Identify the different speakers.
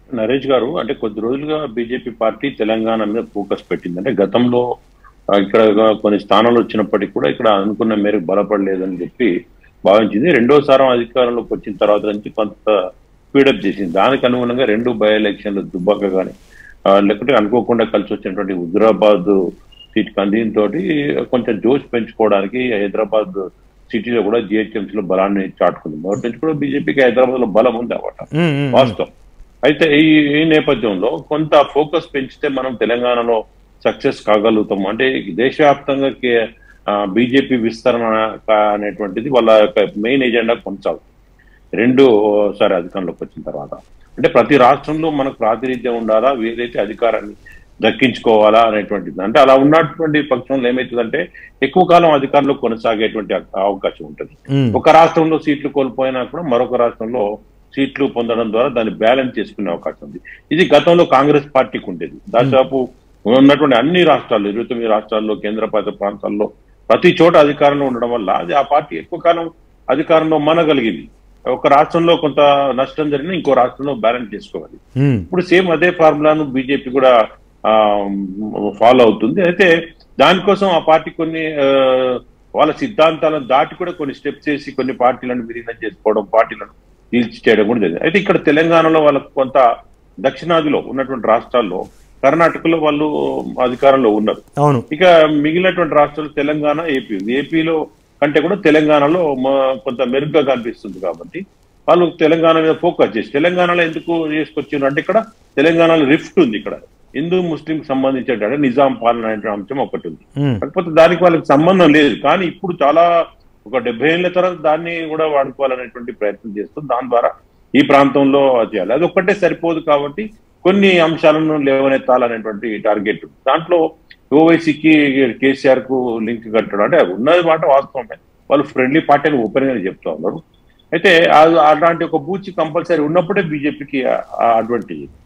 Speaker 1: నరేష్ గారు అంటే కొద్ది రోజులుగా బీజేపీ పార్టీ తెలంగాణ మీద ఫోకస్ పెట్టింది అంటే గతంలో ఆ, ఇక్కడ కొన్ని స్థానాలు వచ్చినప్పటికీ కూడా ఇక్కడ అనుకున్న మేరకు బలపడలేదని చెప్పి భావించింది రెండోసారి అధికారంలోకి వచ్చిన తర్వాత నుంచి కొంత స్పీడప్ చేసింది దానికి అనుగుణంగా రెండు బై ఎలక్షన్లు దుబ్బాక కానీ లేకుంటే అనుకోకుండా కలిసి వచ్చినటువంటి హుజరాబాద్ సీట్ దీంతో కొంచెం జోష్ పెంచుకోవడానికి హైదరాబాద్ సిటీలో కూడా GHMC లో బలాన్ని చాటుకుంది మొదటి నుంచి కూడా బీజేపీకి హైదరాబాద్ లో బలం ఉంది అన్నమాట
Speaker 2: ఉమ్, ఉమ్,
Speaker 1: వాస్తవం అయితే ఈ ఈ నేపథ్యంలో కొంత ఫోకస్ పెంచితే మనం తెలంగాణలో సక్సెస్ కాగలుగుతాం అంటే దేశవ్యాప్తంగా బీజేపీ విస్తరణ కా- అనేటువంటిది వాళ్ళ యొక్క మెయిన్ ఎజెండా కొనసాగుతుంది రెండు సారి అధికారంలోకి వచ్చిన తర్వాత అంటే ప్రతి రాష్ట్రంలో మనకు ప్రాతినిధ్యం ఉండాలా వీలైతే అధికారాన్ని దక్కించుకోవాలా అనేటువంటిది అంటే అలా ఉన్నటువంటి పక్షంలో ఏమవుతుందంటే ఎక్కువ కాలం అధికారంలో కొనసాగేటువంటి అవ- అవకాశం ఉంటుంది
Speaker 2: ఉమ్,
Speaker 1: ఒక రాష్ట్రంలో సీట్లు కోల్పోయినా కూడా మరొక రాష్ట్రంలో సీట్లు పొందడం ద్వారా దాన్ని బ్యాలెన్స్ చేసుకునే అవకాశం ఉంది ఇది గతంలో కాంగ్రెస్ పార్టీకి ఉండేది దాదాపు ఉన్నటువంటి అన్ని రాష్ట్రాల్లో ఇరవై తొమ్మిది రాష్ట్రాల్లో కేంద్రపాలిత ప్రాంతాల్లో ప్రతి చోట అధికారంలో ఉండడం వల్ల అది ఆ పార్టీ ఎక్కువ కాలం అధికారంలో మనగలిగింది ఒక రాష్ట్రంలో కొంత నష్టం జరిగినా ఇంకో రాష్ట్రంలో బ్యాలెన్స్ చేసుకోవాలి
Speaker 2: ఉమ్,
Speaker 1: ఇప్పుడు సేమ్ అదే ఫార్ములాను బీజేపీ కూడా ఫాలో అవుతుంది అయితే దానికోసం ఆ పార్టీ కొన్ని ఆ, వాళ్ళ సిద్ధాంతాలను దాటి కూడా కొన్ని స్టెప్స్ వేసి కొన్ని పార్టీలను విలీనం చేసుకోవడం పార్టీలను నిలిచి చేయడం కూడా జరిగింది అయితే ఇక్కడ తెలంగాణలో వాళ్ళకు కొంత దక్షిణాదిలో ఉన్నటువంటి రాష్ట్రాల్లో కర్ణాటకలో వాళ్ళు అధికారంలో ఉన్నారు
Speaker 2: అవును
Speaker 1: ఇక మిగిలినటువంటి రాష్ట్రాలు తెలంగాణ ఏపీ ఉంది. ఏపీలో కంటే కూడా తెలంగాణలో మ- కొంత మెరుగ్గా కనిపిస్తుంది కాబట్టి వాళ్ళు తెలంగాణ మీద ఫోకస్ చేసి తెలంగాణలో ఎందుకు చేసుకొచ్చారు అంటే ఇక్కడ తెలంగాణలో రిఫ్ట్ ఉంది ఇక్కడ హిందూ ముస్లిం సంబంధించిన నిజాం పాలన అనే అంశం ఒకటి ఉంది
Speaker 2: ఉమ్,
Speaker 1: కాకపోతే దానికి వాళ్ళకి సంబంధం లేదు కానీ ఇప్పుడు చాలా ఒక డెబ్బై ఏళ్ల తర్వాత దాన్ని కూడా వాడుకోవాలనేటువంటి ప్రయత్నం చేస్తూ దాని ద్వారా ఈ ప్రాంతంలో అది చేయాలి అది ఒక్కటే సరిపోదు కాబట్టి కొన్ని అంశాలను లేవనెత్తాలనేటువంటి టార్గెట్ ఉంది. దాంట్లో ఓవైసీకి కేసీఆర్ కు లింక్ కట్టడం అంటే ఉన్నది మాట వాస్తవమే వాళ్ళు ఫ్రెండ్లీ పార్టీ అని ఓపెన్ గానే చెప్తా ఉన్నారు అయితే ఆ- అలాంటి ఒక బూచి కంపల్సరీ ఉన్నప్పుడే బీజేపీకి అడ్వాంటేజ్